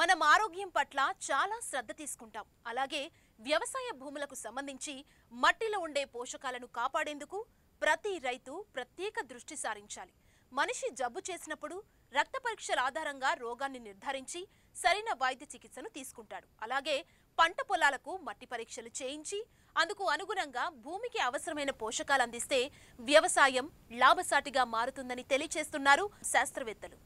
మనం ఆరోగ్యం పట్ల చాలా శ్రద్ధ తీసుకుంటాం అలాగే వ్యవసాయ భూములకు సంబంధించి మట్టిలో ఉండే పోషకాలను కాపాడేందుకు ప్రతి రైతు ప్రత్యేక దృష్టి సారించాలి మనిషి జబ్బు చేసినప్పుడు రక్త పరీక్షల ఆధారంగా రోగాన్ని నిర్ధారించి సరైన వైద్య చికిత్సను తీసుకుంటాడు అలాగే పంట పొలాలకు మట్టి పరీక్షలు చేయించి అందుకు అనుగుణంగా భూమికి అవసరమైన పోషకాలు అందిస్తే వ్యవసాయం లాభసాటిగా మారుతుందని తెలియచేస్తున్నారు శాస్త్రవేత్తలు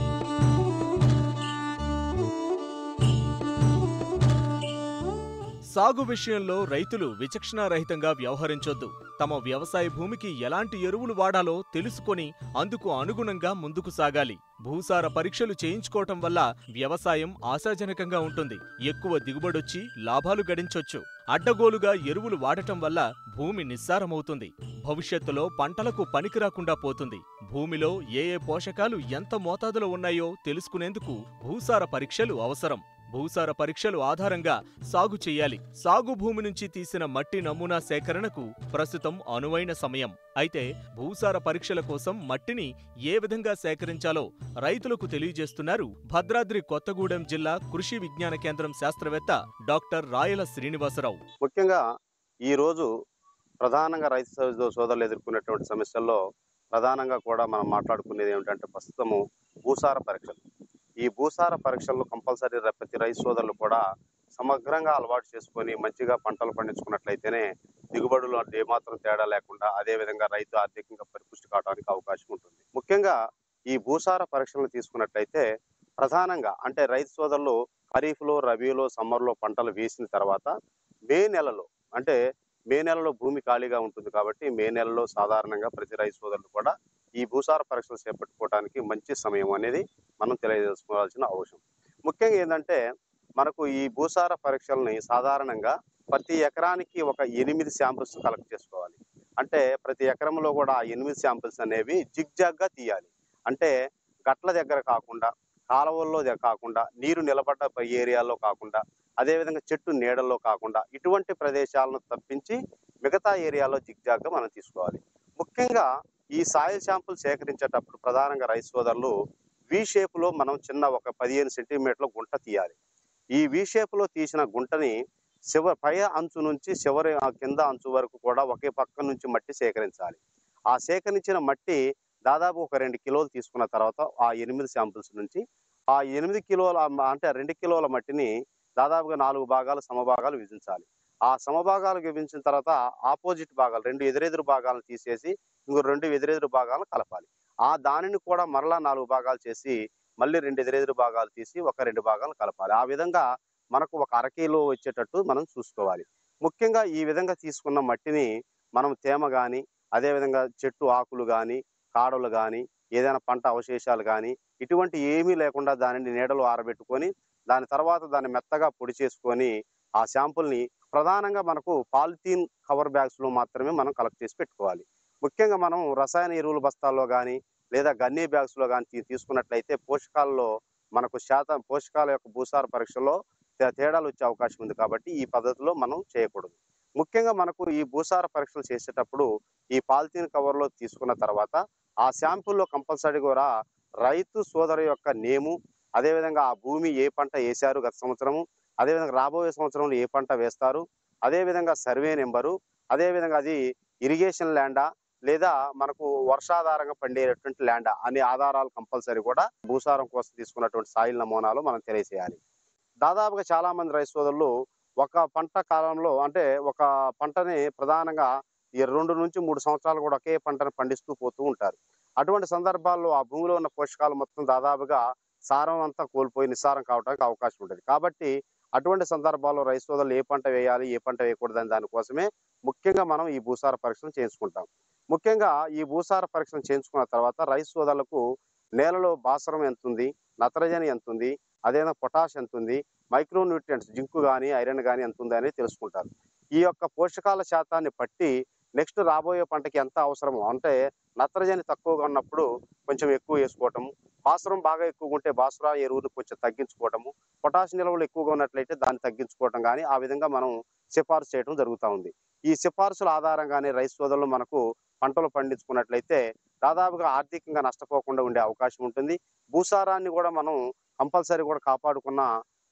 సాగు విషయంలో రైతులు విచక్షణారహితంగా వ్యవహరించొద్దు తమ వ్యవసాయ భూమికి ఎలాంటి ఎరువులు వాడాలో తెలుసుకొని అందుకు అనుగుణంగా ముందుకు సాగాలి భూసార పరీక్షలు చేయించుకోవటం వల్ల వ్యవసాయం ఆశాజనకంగా ఉంటుంది ఎక్కువ దిగుబడొచ్చి లాభాలు గడించొచ్చు అడ్డగోలుగా ఎరువులు వాడటం వల్ల భూమి నిస్సారమవుతుంది భవిష్యత్తులో పంటలకు పనికిరాకుండా పోతుంది భూమిలో ఏ ఏ పోషకాలు ఎంత మోతాదులో ఉన్నాయో తెలుసుకునేందుకు భూసార పరీక్షలు అవసరం భూసార పరీక్షలు ఆధారంగా సాగు చేయాలి సాగు భూమి నుంచి తీసిన మట్టి నమూనా సేకరణకు ప్రస్తుతం అనువైన సమయం అయితే భూసార పరీక్షల కోసం మట్టిని ఏ విధంగా సేకరించాలో రైతులకు తెలియజేస్తున్నారు భద్రాద్రి కొత్తగూడెం జిల్లా కృషి విజ్ఞాన కేంద్రం శాస్త్రవేత్త డాక్టర్ రాయల శ్రీనివాసరావు ముఖ్యంగా ఈ రోజు ప్రధానంగా రైతు సో- సోదరులు ఎదుర్కొనేటువంటి సమస్యల్లో ప్రధానంగా కూడా మనం మాట్లాడుకునేది ఏమిటంటే ప్రస్తుతము భూసార పరీక్షలు ఈ భూసార పరీక్షల్లో కంపల్సరీ ర- ప్రతి రైతు సోదరులు కూడా సమగ్రంగా అలవాటు చేసుకొని మంచిగా పంటలు పండించుకున్నట్లయితేనే దిగుబడులు అంటే ఏమాత్రం తేడా లేకుండా అదే విధంగా రైతు ఆర్థికంగా పరిపుష్టి కావడానికి అవకాశం ఉంటుంది ముఖ్యంగా ఈ భూసార పరీక్షలను తీసుకున్నట్లయితే ప్రధానంగా అంటే రైతు సోదరులు ఖరీఫ్లో రబీలో సమ్మర్లో పంటలు వేసిన తర్వాత మే నెలలో అంటే మే నెలలో భూమి ఖాళీగా ఉంటుంది కాబట్టి మే నెలలో సాధారణంగా ప్రతి రైతు సోదరులు కూడా ఈ భూసార పరీక్షలు చేపట్టుకోవడానికి మంచి సమయం అనేది మనం తెలియజేసుకోవాల్సిన అవసరం ముఖ్యంగా ఏంటంటే మనకు ఈ భూసార పరీక్షల్ని సాధారణంగా ప్రతి ఎకరానికి ఒక ఎనిమిది శాంపిల్స్ కలెక్ట్ చేసుకోవాలి అంటే ప్రతి ఎకరంలో కూడా ఆ ఎనిమిది శాంపిల్స్ అనేవి జిగ్జాగ్గా తీయాలి అంటే గట్ల దగ్గర కాకుండా కాలువల్లో దగ్గర కాకుండా నీరు నిలబడ్డ ప- ఏరియాలో కాకుండా అదేవిధంగా చెట్టు నీడల్లో కాకుండా ఇటువంటి ప్రదేశాలను తప్పించి మిగతా ఏరియాలో జిగ్జాగ్గా మనం తీసుకోవాలి ముఖ్యంగా ఈ సాయిల్ శాంపుల్ సేకరించేటప్పుడు ప్రధానంగా రైతు సోదరులు వి షేపులో మనం చిన్న ఒక పదిహేను సెంటీమీటర్ల గుంట తీయాలి ఈ వి షేపులో తీసిన గుంటని శివ పై అంచు నుంచి చివరి ఆ కింద అంచు వరకు కూడా ఒకే పక్క నుంచి మట్టి సేకరించాలి ఆ సేకరించిన మట్టి దాదాపు ఒక రెండు కిలోలు తీసుకున్న తర్వాత ఆ ఎనిమిది శాంపుల్స్ నుంచి ఆ ఎనిమిది కిలోల మ- అంటే రెండు కిలోల మట్టిని దాదాపుగా నాలుగు భాగాలు సమభాగాలు విభజించాలి ఆ సమభాగాలు విభజించిన తర్వాత ఆపోజిట్ భాగాలు రెండు ఎదురెదురు భాగాలను తీసేసి ఇంకో రెండు ఎదురెదురు భాగాలను కలపాలి ఆ దానిని కూడా మరలా నాలుగు భాగాలు చేసి మళ్ళీ రెండు ఎదురెదురు భాగాలు తీసి ఒక రెండు భాగాలు కలపాలి ఆ విధంగా మనకు ఒక అరకిలో వచ్చేటట్టు మనం చూసుకోవాలి ముఖ్యంగా ఈ విధంగా తీసుకున్న మట్టిని మనం తేమ కానీ అదేవిధంగా చెట్టు ఆకులు కానీ కాడలు కానీ ఏదైనా పంట అవశేషాలు కానీ ఇటువంటి ఏమీ లేకుండా దానిని నీడలో ఆరబెట్టుకొని దాని తర్వాత దాన్ని మెత్తగా పొడి చేసుకొని ఆ శాంపుల్ని ప్రధానంగా మనకు పాలిథీన్ కవర్ బ్యాగ్స్లో మాత్రమే మనం కలెక్ట్ చేసి పెట్టుకోవాలి ముఖ్యంగా మనం రసాయన ఎరువుల బస్తాల్లో కానీ లేదా గన్నీ బ్యాగ్స్లో కానీ తీ- తీసుకున్నట్లయితే పోషకాల్లో మనకు శాతం పోషకాల యొక్క భూసార పరీక్షలో తే- తేడాలు వచ్చే అవకాశం ఉంది కాబట్టి ఈ పద్ధతిలో మనం చేయకూడదు ముఖ్యంగా మనకు ఈ భూసార పరీక్షలు చేసేటప్పుడు ఈ పాలిథీన్ కవర్లో తీసుకున్న తర్వాత ఆ శాంపుల్లో కంపల్సరీ కూడా రైతు సోదరు యొక్క నేము అదేవిధంగా ఆ భూమి ఏ పంట వేశారు గత సంవత్సరము అదేవిధంగా రాబోయే సంవత్సరంలో ఏ పంట వేస్తారు అదేవిధంగా సర్వే నెంబరు అదేవిధంగా అది ఇరిగేషన్ ల్యాండా లేదా మనకు వర్షాధారంగా పండేటటువంటి ల్యాండా అనే ఆధారాలు కంపల్సరీ కూడా భూసారం కోసం తీసుకున్నటువంటి సాయిల్ నమూనాలు మనం తెలియజేయాలి దాదాపుగా చాలా మంది రైతు సోదరులు ఒక పంట కాలంలో అంటే ఒక పంటని ప్రధానంగా ఈ రెండు నుంచి మూడు సంవత్సరాలు కూడా ఒకే పంటను పండిస్తూ పోతూ ఉంటారు అటువంటి సందర్భాల్లో ఆ భూమిలో ఉన్న పోషకాలు మొత్తం దాదాపుగా సారం అంతా కోల్పోయి నిస్సారం కావడానికి అవకాశం ఉంటుంది కాబట్టి అటువంటి సందర్భాల్లో రైతు సోదరులు ఏ పంట వేయాలి ఏ పంట వేయకూడదని దానికోసమే ముఖ్యంగా మనం ఈ భూసార పరీక్షలు చేయించుకుంటాం ముఖ్యంగా ఈ భూసార పరీక్షలు చేయించుకున్న తర్వాత రైతు సోదరులకు నేలలో భాస్వరం ఎంత ఉంది నత్రజని ఎంత ఉంది అదేవిధంగా పొటాష్ ఎంత ఉంది మైక్రో న్యూట్రియంట్స్ జింకు కానీ ఐరన్ కానీ ఎంత ఉంది అనేది తెలుసుకుంటారు ఈ యొక్క పోషకాల శాతాన్ని బట్టి నెక్స్ట్ రాబోయే పంటకి ఎంత అవసరమో అంటే నత్రజని తక్కువగా ఉన్నప్పుడు కొంచెం ఎక్కువ వేసుకోవటము భాస్వరం బాగా ఎక్కువగా ఉంటే భాస్వర ఎరువును కొంచెం తగ్గించుకోవటము పొటాష్ నిల్వలు ఎక్కువగా ఉన్నట్లయితే దాన్ని తగ్గించుకోవటం కానీ ఆ విధంగా మనం సిఫార్సు చేయడం జరుగుతూ ఉంది ఈ సిఫార్సుల ఆధారంగానే రైతు సోదరులు మనకు పంటలు పండించుకున్నట్లయితే దాదాపుగా ఆర్థికంగా నష్టపోకుండా ఉండే అవకాశం ఉంటుంది భూసారాన్ని కూడా మనం కంపల్సరీ కూడా కాపాడుకున్న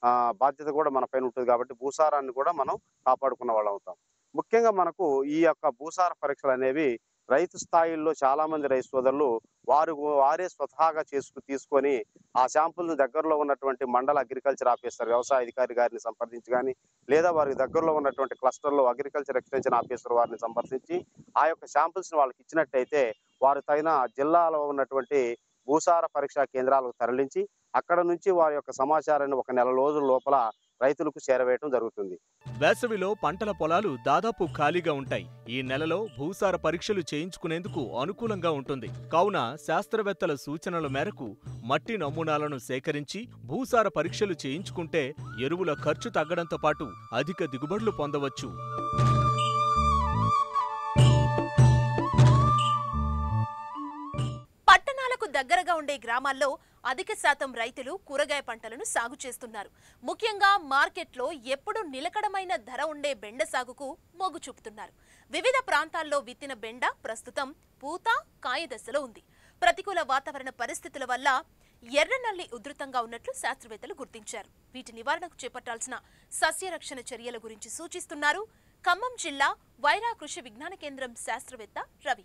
ఆ, బాధ్యత కూడా మన పైన ఉంటుంది కాబట్టి భూసారాన్ని కూడా మనం కాపాడుకున్న వాళ్ళం అవుతాం ముఖ్యంగా మనకు ఈ యొక్క భూసార పరీక్షలు అనేవి రైతు స్థాయిల్లో చాలా మంది రైతు సోదరులు వారు వారే స్వతహాగా చేసుకు తీసుకొని ఆ శాంపుల్ని దగ్గరలో ఉన్నటువంటి మండల అగ్రికల్చర్ ఆఫీసర్ వ్యవసాయ అధికారి గారిని సంప్రదించి కానీ లేదా వారికి దగ్గరలో ఉన్నటువంటి క్లస్టర్లో అగ్రికల్చర్ ఎక్స్టెన్షన్ ఆఫీసర్ వారిని సంప్రదించి ఆ యొక్క శాంపుల్స్ని వాళ్ళకి ఇచ్చినట్టయితే వారు తగిన జిల్లాలో ఉన్నటువంటి భూసార పరీక్షా కేంద్రాలకు తరలించి అక్కడ నుంచి వారి యొక్క సమాచారాన్ని ఒక నెల రోజుల లోపల రైతులకు చేరవేయటం జరుగుతుంది వేసవిలో పంటల పొలాలు దాదాపు ఖాళీగా ఉంటాయి ఈ నెలలో భూసార పరీక్షలు చేయించుకునేందుకు అనుకూలంగా ఉంటుంది కావున శాస్త్రవేత్తల సూచనల మేరకు మట్టి నమూనాలను సేకరించి భూసార పరీక్షలు చేయించుకుంటే ఎరువుల ఖర్చు తగ్గడంతో పాటు అధిక దిగుబడులు పొందవచ్చు పట్టణాలకు దగ్గరగా ఉండే గ్రామాల్లో అధిక శాతం రైతులు కూరగాయ పంటలను సాగు చేస్తున్నారు ముఖ్యంగా మార్కెట్లో ఎప్పుడూ నిలకడమైన ధర ఉండే బెండ సాగుకు మొగ్గు చూపుతున్నారు వివిధ ప్రాంతాల్లో విత్తిన బెండ ప్రస్తుతం పూత కాయ దశలో ఉంది ప్రతికూల వాతావరణ పరిస్థితుల వల్ల ఎర్రనల్లి ఉధృతంగా ఉన్నట్లు శాస్త్రవేత్తలు గుర్తించారు వీటి నివారణకు చేపట్టాల్సిన సస్యరక్షణ చర్యల గురించి సూచిస్తున్నారు ఖమ్మం జిల్లా వైరా కృషి విజ్ఞాన కేంద్రం శాస్త్రవేత్త రవి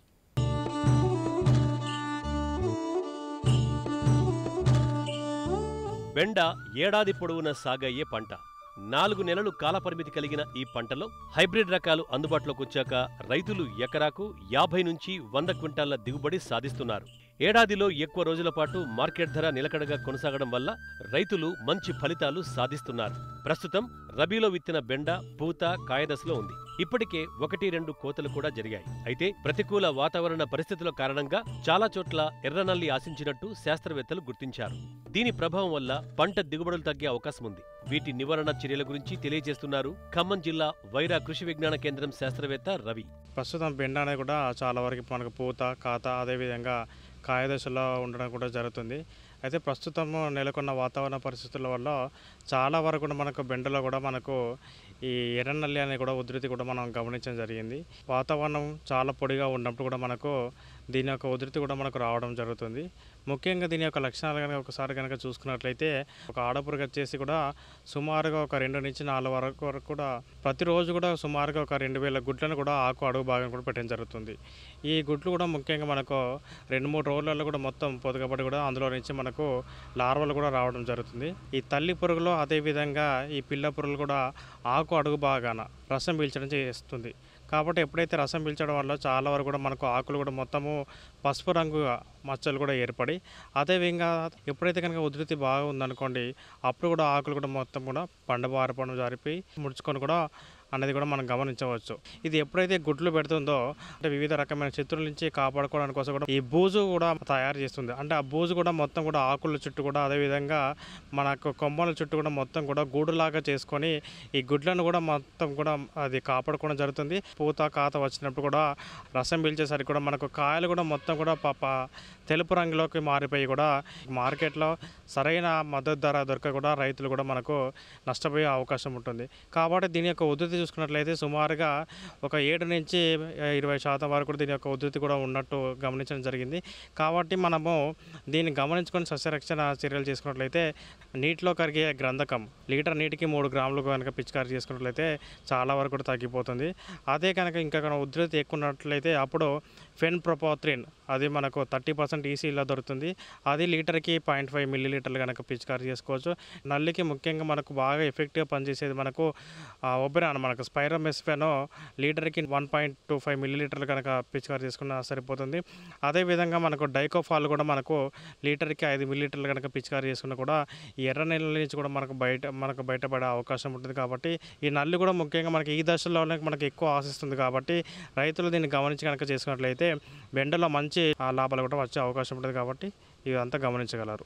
బెండ ఏడాది పొడవునా సాగయ్యే పంట నాలుగు నెలలు కాలపరిమితి కలిగిన ఈ పంటలో హైబ్రిడ్ రకాలు అందుబాటులోకి వచ్చాక రైతులు ఎకరాకు యాభై నుంచి వంద క్వింటాళ్ల దిగుబడి సాధిస్తున్నారు ఏడాదిలో ఎక్కువ రోజుల పాటు మార్కెట్ ధర నిలకడగా కొనసాగడం వల్ల రైతులు మంచి ఫలితాలు సాధిస్తున్నారు ప్రస్తుతం రబీలో విత్తిన బెండ పూత కాయదశలో ఉంది ఇప్పటికే ఒకటి రెండు కోతలు కూడా జరిగాయి అయితే ప్రతికూల వాతావరణ పరిస్థితుల కారణంగా చాలా చోట్ల ఎర్రనల్లి ఆశించినట్టు శాస్త్రవేత్తలు గుర్తించారు దీని ప్రభావం వల్ల పంట దిగుబడులు తగ్గే అవకాశం ఉంది వీటి నివారణ చర్యల గురించి తెలియజేస్తున్నారు ఖమ్మం జిల్లా వైరా కృషి విజ్ఞాన కేంద్రం శాస్త్రవేత్త రవి ప్రస్తుతం బెండ అనేది కూడా చాలా వరకు మనకు పూత కాత అదేవిధంగా కాయదశలో ఉండడం కూడా జరుగుతుంది అయితే ప్రస్తుతం నెలకొన్న వాతావరణ పరిస్థితుల వల్ల చాలా వరకు కూడా మనకు బెండలో కూడా మనకు ఈ ఎర్రనల్లి అనే కూడా ఉధృతి కూడా మనం గమనించడం జరిగింది వాతావరణం చాలా పొడిగా ఉన్నప్పుడు కూడా మనకు దీని యొక్క ఉధృతి కూడా మనకు రావడం జరుగుతుంది ముఖ్యంగా దీని యొక్క లక్షణాలు కనుక ఒకసారి కనుక చూసుకున్నట్లయితే ఒక ఆడపురుగు వచ్చేసి కూడా సుమారుగా ఒక రెండు నుంచి నాలుగు వరకు వరకు కూడా ప్రతిరోజు కూడా సుమారుగా ఒక రెండు వేల గుడ్లను కూడా ఆకు అడుగు భాగం కూడా పెట్టడం జరుగుతుంది ఈ గుడ్లు కూడా ముఖ్యంగా మనకు రెండు మూడు రోజులలో కూడా మొత్తం పొదగబడి కూడా అందులో నుంచి మనకు లార్వలు కూడా రావడం జరుగుతుంది ఈ తల్లి పురుగులు అదేవిధంగా ఈ పిల్ల పురుగులు కూడా ఆకు అడుగు భాగాన రసం పీల్చడం చేస్తుంది కాబట్టి ఎప్పుడైతే రసం పీల్చడం వల్ల చాలా వరకు కూడా మనకు ఆకులు కూడా మొత్తము పసుపు రంగు మచ్చలు కూడా ఏర్పడి అదేవిధంగా ఎప్పుడైతే కనుక ఉధృతి బాగా ఉందనుకోండి అప్పుడు కూడా ఆకులు కూడా మొత్తం కూడా పండబారిపోవడం జారిపోయి ముడుచుకొని కూడా అనేది కూడా మనం గమనించవచ్చు ఇది ఎప్పుడైతే గుడ్లు పెడుతుందో అంటే వివిధ రకమైన శత్రువుల నుంచి కాపాడుకోవడానికి కోసం కూడా ఈ బూజు కూడా తయారు చేస్తుంది అంటే ఆ బూజు కూడా మొత్తం కూడా ఆకుల చుట్టూ కూడా అదేవిధంగా మనకు కొమ్మల చుట్టూ కూడా మొత్తం కూడా గూడులాగా చేసుకొని ఈ గుడ్లను కూడా మొత్తం కూడా అది కాపాడుకోవడం జరుగుతుంది పూత కాత వచ్చినప్పుడు కూడా రసం పీల్చేసరికి కూడా మనకు కాయలు కూడా మొత్తం కూడా పాప తెలుపు రంగులోకి మారిపోయి కూడా మార్కెట్లో సరైన మద్దతు ధర దొరక కూడా రైతులు కూడా మనకు నష్టపోయే అవకాశం ఉంటుంది కాబట్టి దీని యొక్క ఉధృతి చూసుకున్నట్లయితే సుమారుగా ఒక ఏడు నుంచి ఇరవై శాతం వరకు కూడా దీని యొక్క ఉధృతి కూడా ఉన్నట్టు గమనించడం జరిగింది కాబట్టి మనము దీన్ని గమనించుకొని సస్యరక్షణ చర్యలు చేసుకున్నట్లయితే నీటిలో కరిగే గ్రంథకం లీటర్ నీటికి మూడు గ్రాములు కనుక పిచికారి చేసుకున్నట్లయితే చాలా వరకు కూడా తగ్గిపోతుంది అదే కనుక ఇంకా కనుక ఉధృతి ఎక్కువ ఉన్నట్లయితే అప్పుడు ఫెన్ ప్రొపోత్రిన్ అది మనకు థర్టీ పర్సెంట్ ఈసీలో దొరుకుతుంది అది లీటర్కి పాయింట్ ఫైవ్ మిల్లీ లీటర్లు కనుక పిచికారి చేసుకోవచ్చు నల్లికి ముఖ్యంగా మనకు బాగా ఎఫెక్టివ్గా పనిచేసేది మనకు ఒబెరాన్ మనకు స్పైరోమెస్ఫెనో లీటర్కి one point two five milli లీటర్లు కనుక పిచికారి చేసుకున్నా సరిపోతుంది అదేవిధంగా మనకు డైకోఫాల్ కూడా మనకు లీటర్కి ఐదు మిల్లీ లీటర్లు కనుక పిచికారి చేసుకున్నా కూడా ఈ ఎర్ర నెలల నుంచి కూడా మనకు బయట మనకు బయటపడే అవకాశం ఉంటుంది కాబట్టి ఈ నల్లి కూడా ముఖ్యంగా మనకి ఈ దశలోనే మనకి ఎక్కువ ఆశిస్తుంది కాబట్టి రైతులు దీన్ని గమనించి కనుక చేసుకున్నట్లయితే బెండలో మంచి ఆ, లాభాలు కూడా వచ్చే అవకాశం ఉంటుంది కాబట్టి ఇదంతా గమనించగలరు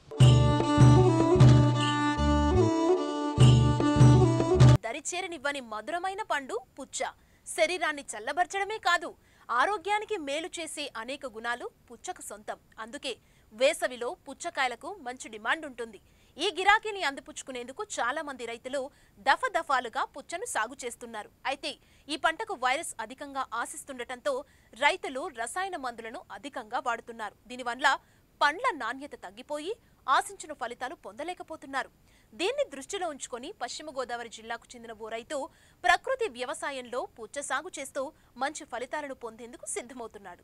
దరిచేరనివ్వని మధురమైన పండు పుచ్చ శరీరాన్ని చల్లబరచడమే కాదు ఆరోగ్యానికి మేలు చేసే అనేక గుణాలు పుచ్చకు సొంతం అందుకే వేసవిలో పుచ్చకాయలకు మంచి డిమాండ్ ఉంటుంది ఈ గిరాకీని అందిపుచ్చుకునేందుకు చాలా మంది రైతులు దఫదఫాలుగా పుచ్చను సాగు చేస్తున్నారు అయితే ఈ పంటకు వైరస్ అధికంగా ఆశిస్తుండటంతో రైతులు రసాయన మందులను అధికంగా వాడుతున్నారు దీనివల్ల పండ్ల నాణ్యత తగ్గిపోయి ఆశించిన ఫలితాలు పొందలేకపోతున్నారు దీన్ని దృష్టిలో ఉంచుకొని పశ్చిమ గోదావరి జిల్లాకు చెందిన ఓ రైతు ప్రకృతి వ్యవసాయంలో పుచ్చ సాగు చేస్తూ మంచి ఫలితాలను పొందేందుకు సిద్ధమవుతున్నాడు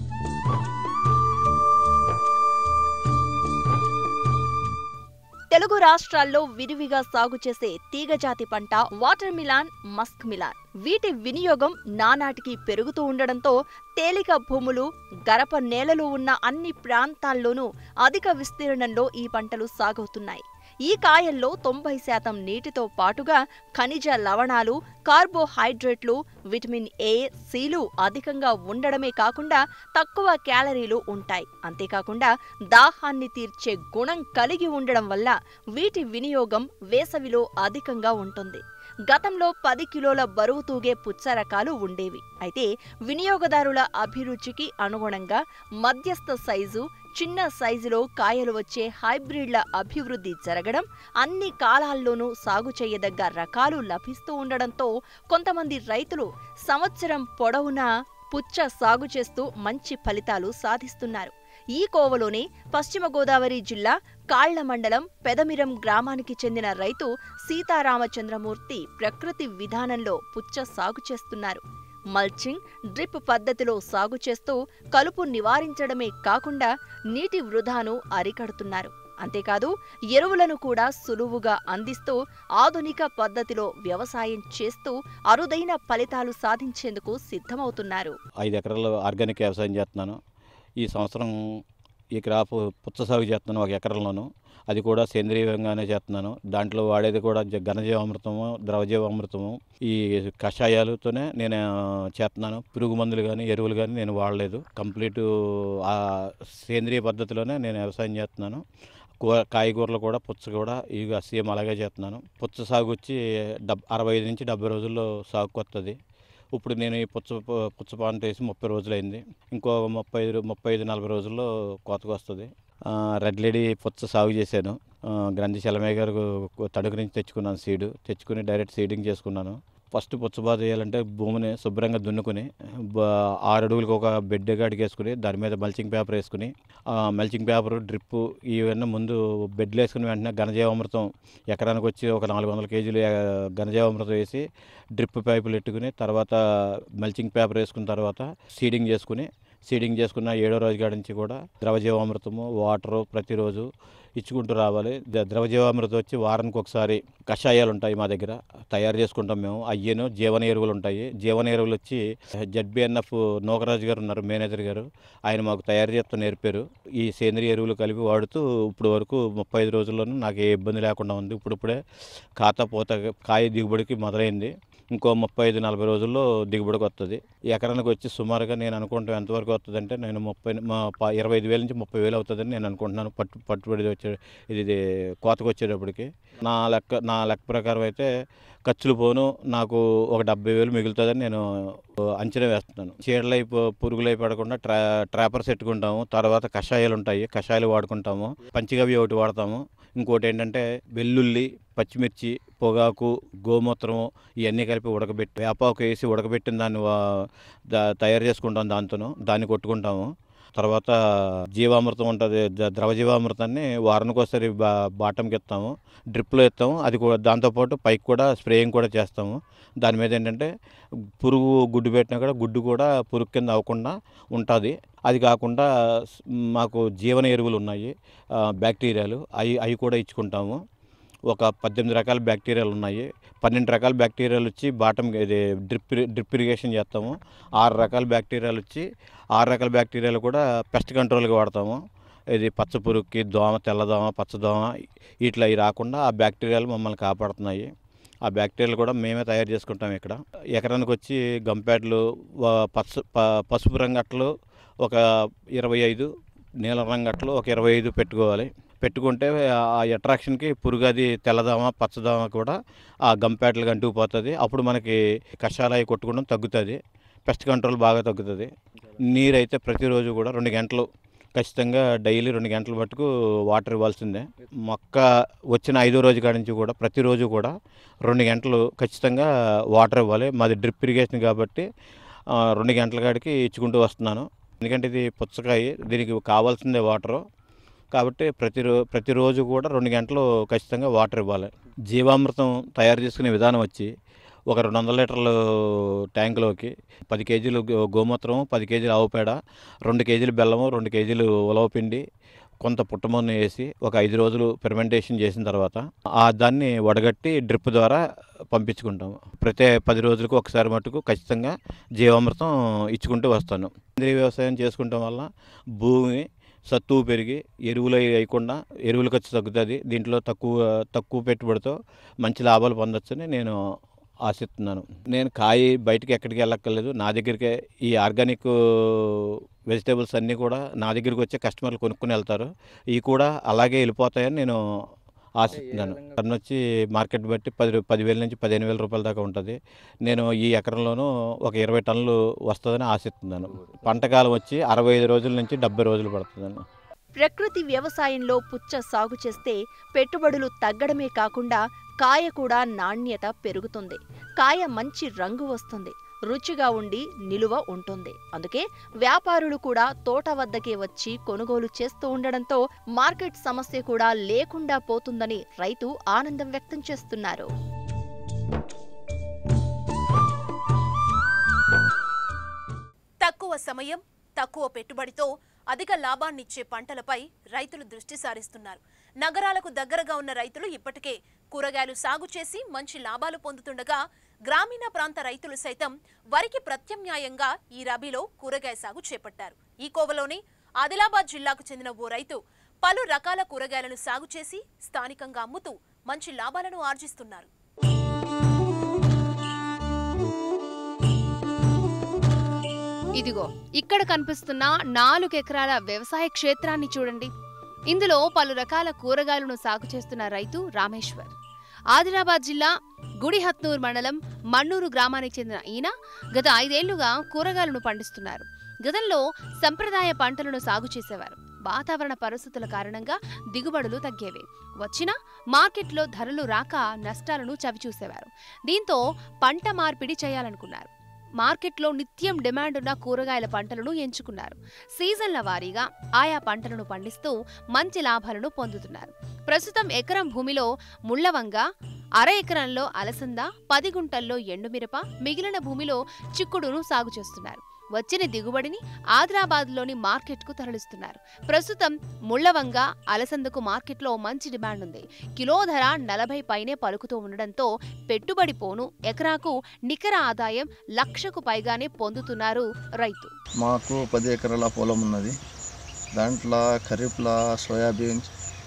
తెలుగు రాష్ట్రాల్లో విరివిగా సాగు చేసే తీగజాతి పంట వాటర్ మిలాన్ మస్క్ మిలాన్ వీటి వినియోగం నానాటికి పెరుగుతూ ఉండడంతో తేలిక భూములు గరప నేలలు ఉన్న అన్ని ప్రాంతాల్లోనూ అధిక విస్తీర్ణంలో ఈ పంటలు సాగవుతున్నాయి ఈ కాయల్లో తొంభై శాతం నీటితో పాటుగా ఖనిజ లవణాలు కార్బోహైడ్రేట్లు విటమిన్ ఏ సిలు అధికంగా ఉండడమే కాకుండా తక్కువ క్యాలరీలు ఉంటాయి అంతేకాకుండా దాహాన్ని తీర్చే గుణం కలిగి ఉండడం వల్ల వీటి వినియోగం వేసవిలో అధికంగా ఉంటుంది గతంలో పది కిలోల బరువు తూగే పుచ్చ రకాలు ఉండేవి అయితే వినియోగదారుల అభిరుచికి అనుగుణంగా మధ్యస్థ సైజు చిన్న సైజులో కాయలు వచ్చే హైబ్రిడ్ల అభివృద్ధి జరగడం అన్ని కాలాల్లోనూ సాగు చేయదగ్గ రకాలు లభిస్తూ ఉండడంతో కొంతమంది రైతులు సంవత్సరం పొడవునా పుచ్చ సాగు చేస్తూ మంచి ఫలితాలు సాధిస్తున్నారు ఈ కోవలోనే పశ్చిమ గోదావరి జిల్లా కాళ్ల మండలం పెదమిరం గ్రామానికి చెందిన రైతు సీతారామచంద్రమూర్తి ప్రకృతి విధానంలో పుచ్చ సాగు చేస్తున్నారు మల్చింగ్ డ్రిప్ పద్ధతిలో సాగు చేస్తూ కలుపు నివారించడమే కాకుండా నీటి వృధాను అరికడుతున్నారు అంతేకాదు ఎరువులను కూడా సులువుగా అందిస్తూ ఆధునిక పద్ధతిలో వ్యవసాయం చేస్తూ అరుదైన ఫలితాలు సాధించేందుకు సిద్ధమవుతున్నారు ఐదు ఎకరాలు ఆర్గానిక్ వ్యవసాయం చేస్తున్నాను ఈ సంవత్సరం ఈ క్రాప్ పుచ్చ సాగు చేస్తున్నాను ఒక ఎకరంలోను అది కూడా సేంద్రీయంగానే చేస్తున్నాను దాంట్లో వాడేది కూడా జ- ఘనజీవామృతము ద్రవజీవామృతము ఈ కషాయాలతోనే నేను చేస్తున్నాను పురుగు మందులు కానీ ఎరువులు కానీ నేను వాడలేదు కంప్లీట్ ఆ సేంద్రియ పద్ధతిలోనే నేను వ్యవసాయం చేస్తున్నాను కూర కాయగూరలు కూడా పుచ్చ కూడా ఇక సేమ్ అలాగే చేస్తున్నాను పుచ్చ సాగు వచ్చి డబ్ అరవై ఐదు నుంచి డెబ్బై రోజుల్లో సాగుకు వస్తుంది ఇప్పుడు నేను ఈ పుచ్చ పుచ్చ పంట వేసి ముప్పై రోజులైంది ఇంకో ముప్పై ఐదు ముప్పై ఐదు నలభై రోజుల్లో కోతకు వస్తుంది ఆ, రెడ్ లేడీ పుచ్చ సాగు చేశాను ఆ, గ్రంథి చలమయ్య గారు తడుకు నుంచి తెచ్చుకున్నాను సీడు తెచ్చుకుని డైరెక్ట్ సీడింగ్ చేసుకున్నాను ఫస్ట్ పుచ్చబాత వేయాలంటే భూమిని శుభ్రంగా దున్నుకుని బ- ఆరు అడుగులకు ఒక బెడ్ అడిగేసుకుని దాని మీద మల్చింగ్ పేపర్ వేసుకుని ఆ మల్చింగ్ పేపర్ డ్రిప్ ఇవన్నీ ముందు బెడ్లు వేసుకుని వెంటనే ఘనజీవామృతం ఎకరానికి వచ్చి ఒక నాలుగు వందల కేజీలు ఆ, ఘనజీవామృతం వేసి డ్రిప్ పైపులు పెట్టుకుని తర్వాత మల్చింగ్ పేపర్ వేసుకున్న తర్వాత సీడింగ్ చేసుకుని సీడింగ్ చేసుకున్న ఏడో రోజు కాడి నుంచి కూడా ద్రవజీవామృతము వాటరు ప్రతిరోజు ఇచ్చుకుంటూ రావాలి ద- ద్రవజీవామృతం వచ్చి వారానికి ఒకసారి కషాయాలు ఉంటాయి మా దగ్గర తయారు చేసుకుంటాం మేము అయ్యేను జీవన ఎరువులు ఉంటాయి జీవన ఎరువులు వచ్చి జడ్బిఎన్ఎఫ్ నోకరాజు గారు ఉన్నారు మేనేజర్ గారు ఆయన మాకు తయారు చేస్తూ నేర్పారు ఈ సేంద్రియ ఎరువులు కలిపి వాడుతూ ఇప్పుడు వరకు ముప్పై ఐదు రోజుల్లోనూ నాకు ఏ ఇబ్బంది లేకుండా ఉంది ఇప్పుడిప్పుడే ఖాతా పోత కాయ దిగుబడికి మొదలైంది ఇంకో ముప్పై ఐదు నలభై రోజుల్లో దిగుబడికి వస్తుంది ఎకరానికి వచ్చి సుమారుగా నేను అనుకుంటాం ఎంతవరకు వస్తుందంటే నేను ముప్పై మా ప- ఇరవై ఐదు వేల నుంచి ముప్పై వేలు అవుతుందని నేను అనుకుంటున్నాను పట్టు పట్టుబడి వచ్చే ఇది ఇది కోతకు వచ్చేటప్పటికి నా లెక్క నా లెక్క ప్రకారం అయితే ఖర్చులు పోను నాకు ఒక డెబ్బై వేలు మిగులుతుందని నేను అంచనా వేస్తున్నాను చీడలై పు- పురుగులై పడకుండా ట్రా ట్రాపర్స్ పెట్టుకుంటాము తర్వాత కషాయాలు ఉంటాయి కషాయాలు వాడుకుంటాము పంచగవి ఒకటి వాడతాము ఇంకోటి ఏంటంటే వెల్లుల్లి పచ్చిమిర్చి పొగాకు గోమూత్రము ఇవన్నీ కలిపి ఉడకబెట్టి వేపాకు వేసి ఉడకబెట్టిన దాన్ని వా- దా- తయారు చేసుకుంటాం దాంతోను దాన్ని కొట్టుకుంటాము తర్వాత జీవామృతం ఉంటుంది ద- ద్రవ జీవామృతాన్ని వారానికి ఒకసారి బా బాటంకి ఇస్తాము డ్రిప్లో ఇస్తాము అది కూడా దాంతోపాటు పైకి కూడా స్ప్రేయింగ్ కూడా చేస్తాము దాని మీద ఏంటంటే పురుగు గుడ్డు పెట్టినా కూడా గుడ్డు కూడా పురుగు కింద అవ్వకుండా ఉంటుంది అది కాకుండా స్- మాకు జీవన ఎరువులు ఉన్నాయి ఆ, బ్యాక్టీరియాలు అవి అవి కూడా ఇచ్చుకుంటాము ఒక పద్దెనిమిది రకాల బ్యాక్టీరియాలు ఉన్నాయి పన్నెండు రకాల బ్యాక్టీరియాలు వచ్చి బాటం ఇది డ్రిప్ డ్రిప్ ఇరిగేషన్ చేస్తాము ఆరు రకాల బ్యాక్టీరియాలు వచ్చి ఆరు రకాల బ్యాక్టీరియాలు కూడా పెస్ట్ కంట్రోల్కి వాడతాము ఇది పచ్చ పురుగుకి దోమ తెల్లదోమ పచ్చదోమ ఇట్లా ఇవి రాకుండా ఆ బ్యాక్టీరియాలు మమ్మల్ని కాపాడుతున్నాయి ఆ బ్యాక్టీరియాలు కూడా మేమే తయారు చేసుకుంటాం ఇక్కడ ఎకరానికి వచ్చి గంపేటలు వ- పచ్చ ప- పసుపు రంగట్లు ఒక ఇరవై ఐదు నీల రంగట్లు ఒక ఇరవై ఐదు పెట్టుకోవాలి పెట్టుకుంటే ఆ అట్రాక్షన్కి పురుగు అది తెల్లదామ పచ్చదామ కూడా ఆ గంపేటలకు అంటుకుపోతుంది అప్పుడు మనకి కషాయాలు కొట్టుకోవడం తగ్గుతుంది పెస్ట్ కంట్రోల్ బాగా తగ్గుతుంది నీరు అయితే ప్రతిరోజు కూడా రెండు గంటలు ఖచ్చితంగా డైలీ రెండు గంటల మట్టుకు వాటర్ ఇవ్వాల్సిందే మొక్క వచ్చిన ఐదో రోజు కాడి నుంచి కూడా ప్రతిరోజు కూడా రెండు గంటలు ఖచ్చితంగా వాటర్ ఇవ్వాలి మాది డ్రిప్ ఇరిగేషన్ కాబట్టి ఆ, రెండు గంటల కాడికి ఇచ్చుకుంటూ వస్తున్నాను ఎందుకంటే ఇది పుచ్చకాయ దీనికి కావాల్సిందే వాటరు కాబట్టి ప్రతిరో ప్రతిరోజు కూడా రెండు గంటలు ఖచ్చితంగా వాటర్ ఇవ్వాలి జీవామృతం తయారు చేసుకునే విధానం వచ్చి ఒక రెండు వందల లీటర్లు ట్యాంకులోకి పది కేజీలు గో- గోమూత్రం పది కేజీలు ఆవు పేడ రెండు కేజీలు బెల్లము రెండు కేజీలు ఉలవపిండి కొంత పుట్టమన్ను వేసి ఒక ఐదు రోజులు ఫెర్మెంటేషన్ చేసిన తర్వాత ఆ దాన్ని వడగట్టి డ్రిప్ ద్వారా పంపించుకుంటాము ప్రతి పది రోజులకు ఒకసారి మటుకు ఖచ్చితంగా జీవామృతం ఇచ్చుకుంటూ వస్తాను సేంద్రీయ వ్యవసాయం చేసుకుంటాం వల్ల భూమి సత్తువు పెరిగి ఎరువులు అవి వేయకుండా ఎరువుల ఖర్చు తగ్గుతుంది దీంట్లో తక్కువ తక్కువ పెట్టుబడితో మంచి లాభాలు పొందొచ్చని నేను ఆశిస్తున్నాను నేను కాయ బయటికి ఎక్కడికి వెళ్ళక్కర్లేదు నా దగ్గరికే ఈ ఆర్గానిక్ వెజిటేబుల్స్ అన్నీ కూడా నా దగ్గరికి వచ్చే కస్టమర్లు కొనుక్కుని వెళ్తారు ఇవి కూడా అలాగే వెళ్ళిపోతాయని నేను ఆశిస్తున్నాను టన్ వచ్చి మార్కెట్ బట్టి పది రూ- పదివేల నుంచి పదిహేను వేల రూపాయల దాకా ఉంటుంది నేను ఈ ఎకరంలోనూ ఒక ఇరవై టన్నులు వస్తుందని ఆశిస్తున్నాను పంటకాలం వచ్చి అరవై ఐదు రోజుల నుంచి డెబ్బై రోజులు పడుతుందని ప్రకృతి వ్యవసాయంలో పుచ్చ సాగు చేస్తే పెట్టుబడులు తగ్గడమే కాకుండా కాయ కూడా నాణ్యత పెరుగుతుంది కాయ మంచి రంగు వస్తుంది రుచిగా ఉండి నిలువ ఉంటుంది అందుకే వ్యాపారులు కూడా తోట వద్దకే వచ్చి కొనుగోలు చేస్తూ ఉండడంతో మార్కెట్ సమస్య కూడా లేకుండా పోతుందని రైతు ఆనందం వ్యక్తం చేస్తున్నారు తక్కువ సమయం తక్కువ పెట్టుబడితో అధిక లాభాన్నిచ్చే పంటలపై రైతులు దృష్టి సారిస్తున్నారు నగరాలకు దగ్గరగా ఉన్న రైతులు ఇప్పటికే కూరగాయలు సాగు చేసి మంచి లాభాలు పొందుతుండగా గ్రామీణ ప్రాంత రైతులు సైతం వరికి ప్రత్యామ్నాయంగా ఈ రబీలో కూరగాయ సాగు చేపట్టారు ఈ కోవలోని ఆదిలాబాద్ జిల్లాకు చెందిన ఓ రైతు పలు రకాల కూరగాయలను సాగు చేసి స్థానికంగా అమ్ముతూ మంచి లాభాలను ఆర్జిస్తున్నారు ఇదిగో ఇక్కడ కనిపిస్తున్న నాలుగు ఎకరాల వ్యవసాయ క్షేత్రాన్ని చూడండి ఇందులో పలు రకాల కూరగాయలను సాగు చేస్తున్న రైతు రామేశ్వర్ ఆదిలాబాద్ జిల్లా గుడిహత్నూర్ మండలం మన్నూరు గ్రామానికి చెందిన ఈయన గత ఐదేళ్లుగా కూరగాయలను పండిస్తున్నారు గతంలో సంప్రదాయ పంటలను సాగు చేసేవారు వాతావరణ పరిస్థితుల కారణంగా దిగుబడులు తగ్గేవి వచ్చినా మార్కెట్లో ధరలు రాక నష్టాలను చవిచూసేవారు దీంతో పంట మార్పిడి చేయాలనుకున్నారు మార్కెట్లో నిత్యం డిమాండ్ ఉన్న కూరగాయల పంటలను ఎంచుకున్నారు సీజన్ల వారీగా ఆయా పంటలను పండిస్తూ మంచి లాభాలను పొందుతున్నారు ప్రస్తుతం ఎకరం భూమిలో ముళ్లవంగ అర ఎకరంలో అలసంద పది గుంటల్లో ఎండుమిరప మిగిలిన భూమిలో చిక్కుడును సాగు చేస్తున్నారు వచ్చిన దిగుబడిని ఆదిలాబాద్లోని మార్కెట్కు తరలిస్తున్నారు ప్రస్తుతం ముళ్లవంగ అలసందకు మార్కెట్లో మంచి డిమాండ్ ఉంది కిలో ధర నలభై పైనే పలుకుతూ ఉండడంతో పెట్టుబడి పోను ఎకరాకు నికర ఆదాయం లక్షకు పైగానే పొందుతున్నారు రైతు మాకు పది ఎకరాల పొలం ఉన్నది దాంట్లో ఖరీఫ్లో సోయాబీన్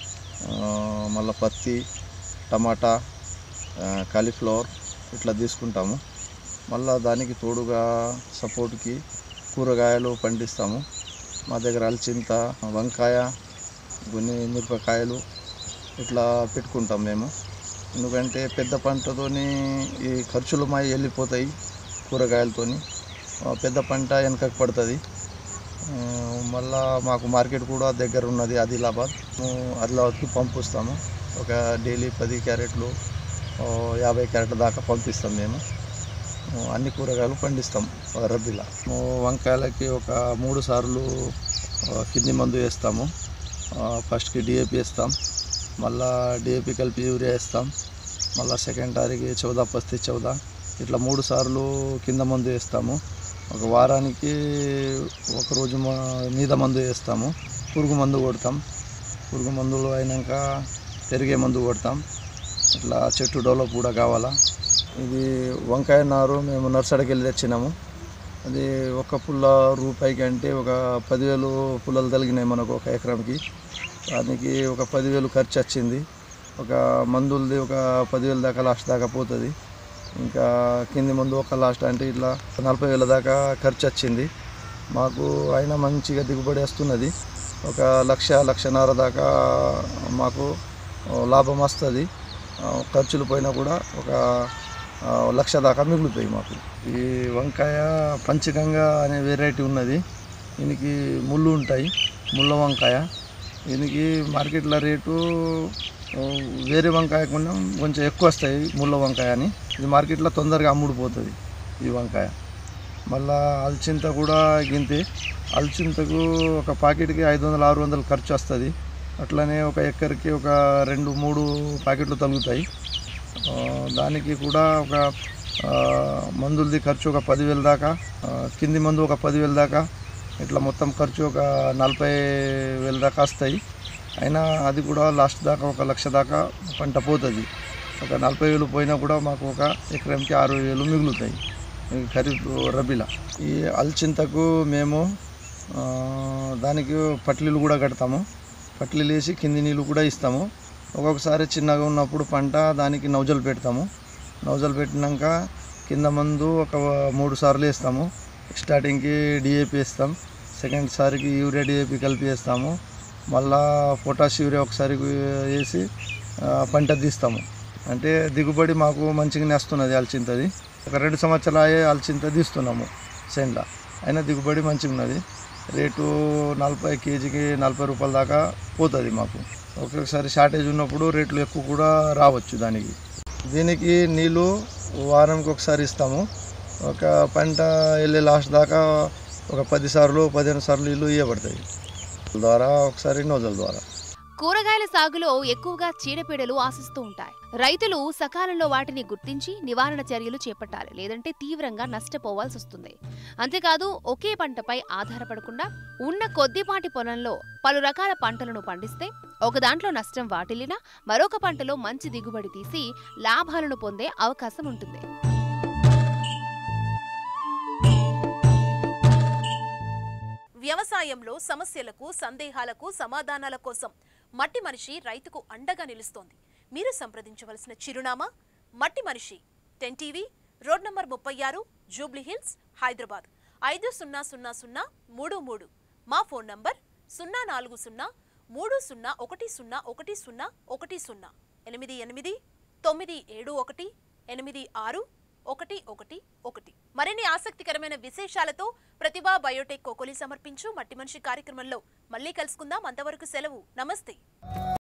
మళ్ళీ పత్తి టమాటా ఆ, కాలీఫ్లవర్ ఇట్లా తీసుకుంటాము మళ్ళా దానికి తోడుగా సపోర్ట్కి కూరగాయలు పండిస్తాము మా దగ్గర అలచింత వంకాయ కొన్ని మిరపకాయలు ఇట్లా పెట్టుకుంటాం మేము ఎందుకంటే పెద్ద పంటతోని ఈ ఖర్చులు మా వెళ్ళిపోతాయి కూరగాయలతోని ఆ, పెద్ద పంట వెనకకు పడుతుంది ఆ, మళ్ళా మాకు మార్కెట్ కూడా దగ్గర ఉన్నది ఆదిలాబాద్ మేము ఆదిలాబాద్కి పంపిస్తాము ఒక డైలీ పది క్యారెట్లు ఆ, యాభై క్యారెట్ల దాకా పంపిస్తాం మేము ఆ, అన్ని కూరగాయలు పండిస్తాం ఆ, రబీలో మేము వంకాయలకి ఒక మూడు సార్లు ఆ, కింది మందు వేస్తాము ఆ, ఫస్ట్కి డిఏపి వేస్తాం మళ్ళా డిఏపి కలిపి యూరియా వేస్తాం మళ్ళా సెకండ్ తారీఖు చౌదా పస్తి చౌదా ఇట్లా మూడు సార్లు కింద మందు వేస్తాము ఒక వారానికి ఒక రోజు మ- మీద మందు వేస్తాము పురుగు మందు కొడతాం పురుగు మందులు అయినాక పెరిగే మందు కొడతాం ఇట్లా చెట్టు డెవలప్ కూడా కావాలా ఇది వంకాయ నారు మేము నర్సరీకి వెళ్ళి తెచ్చినాము అది ఒక పుల్ల రూపాయికి అంటే ఒక పదివేలు పుల్లలు తగిలినాయి మనకు ఒక ఎకరంకి దానికి ఒక పదివేలు ఖర్చు వచ్చింది ఒక మందులది ఒక పదివేల దాకా లాస్ట్ దాకా పోతుంది ఇంకా కింది మందు ఒక లాస్ట్ అంటే ఇట్లా నలభై వేల దాకా ఖర్చు వచ్చింది మాకు అయినా మంచిగా దిగుబడి వస్తున్నది ఒక లక్ష లక్షన్నర దాకా మాకు ఆ, లాభం వస్తుంది ఆ, ఖర్చులు పోయినా కూడా ఒక ఆ, లక్ష దాకా మిగులుతాయి మాకు ఈ వంకాయ పంచకంగా అనే వెరైటీ ఉన్నది దీనికి ముళ్ళు ఉంటాయి ముళ్ళ వంకాయ దీనికి మార్కెట్లో రేటు ఆ, వేరే వంకాయ కన్నా కొంచెం ఎక్కువ వస్తాయి ముళ్ళ వంకాయ అని ఇది మార్కెట్లో తొందరగా అమ్ముడుపోతుంది ఈ వంకాయ మళ్ళా అలచింత కూడా గింతే అలచింతకు ఒక ప్యాకెట్కి ఐదు వందలు ఆరు వందలు ఖర్చు వస్తుంది అట్లనే ఒక ఎకర్కి ఒక రెండు మూడు ప్యాకెట్లు తగులుతాయి ఆ, దానికి కూడా ఒక ఆ, మందులది ఖర్చు ఒక పదివేల దాకా ఆ, కింది మందు ఒక పదివేల దాకా ఇట్లా మొత్తం ఖర్చు ఒక నలభై వేల దాకా వస్తాయి అయినా అది కూడా లాస్ట్ దాకా ఒక లక్ష దాకా పంట పోతుంది ఒక నలభై వేలు పోయినా కూడా మాకు ఒక ఎకరంకి ఆరు వేలు మిగులుతాయి ఈ ఖరీఫ్ రబీలా ఈ అల్చింతకు మేము ఆ, దానికి పట్లీలు కూడా కడతాము పట్లీలు వేసి కింది నీళ్ళు కూడా ఇస్తాము ఒక్కొక్కసారి చిన్నగా ఉన్నప్పుడు పంట దానికి నౌజలు పెడతాము నౌజలు పెట్టినాక కింద మందు ఒక మూడు సార్లు వేస్తాము స్టార్టింగ్కి డిఏపి వేస్తాం సెకండ్ సారికి యూరియా డిఏపి కలిపి వేస్తాము మళ్ళా పొటాష్ యూరియా ఒకసారి వేసి ఆ, పంట తీస్తాము అంటే దిగుబడి మాకు మంచిగానే వస్తున్నది అలచింతది ఒక రెండు సంవత్సరాలు అయ్యే అలచింత తీస్తున్నాము సెండ్ల అయినా దిగుబడి మంచిగా ఉన్నది రేటు నలభై కేజీకి నలభై రూపాయల దాకా పోతుంది మాకు ఒక్కొక్కసారి షార్టేజ్ ఉన్నప్పుడు రేట్లు ఎక్కువ కూడా రావచ్చు దానికి దీనికి నీళ్ళు వారానికి ఒకసారి ఇస్తాము ఒక పంట వెళ్ళే లాస్ట్ దాకా ఒక పది సార్లు పదిహేను సార్లు నీళ్ళు ఇవ్వబడతాయి ద్వారా ఒకసారి నోజల్ ద్వారా కూరగాయల సాగులో ఎక్కువగా చీడపీడలు ఆశిస్తూ ఉంటాయి రైతులు సకాలంలో వాటిని గుర్తించి నివారణ చర్యలు చేపట్టాలి లేదంటే తీవ్రంగా నష్టపోవాల్సి వస్తుంది అంతేకాదు ఒకే పంటపై ఆధారపడకుండా ఉన్న కొద్దిపాటి పొలంలో పలు రకాల పంటలను పండిస్తే ఒక దాంట్లో నష్టం వాటిల్లినా మరొక పంటలో మంచి దిగుబడి తీసి లాభాలను పొందే అవకాశం ఉంటుంది వ్యవసాయంలో సమస్యలకు సందేహాలకు సమాధానాల కోసం మట్టి మనిషి రైతుకు అండగా నిలుస్తోంది మీరు సంప్రదించవలసిన చిరునామా మట్టి మనిషి టెన్ టీవీ రోడ్ నంబర్ ముప్పై ఆరు జూబ్లీ హిల్స్ హైదరాబాద్ ఐదు సున్నా సున్నా సున్నా మూడు మూడు మా ఫోన్ నంబర్ సున్నా నాలుగు సున్నా మూడు సున్నా ఒకటి సున్నా ఒకటి సున్నా ఒకటి సున్నా ఎనిమిది ఎనిమిది తొమ్మిది ఏడు ఒకటి ఎనిమిది ఆరు ఒకటి ఒకటి ఒకటి మరిన్ని ఆసక్తికరమైన విశేషాలతో ప్రతిభా బయోటెక్ కోకోలి సమర్పించు మట్టి మనిషి కార్యక్రమంలో మళ్ళీ కలుసుకుందాం అంతవరకు సెలవు నమస్తే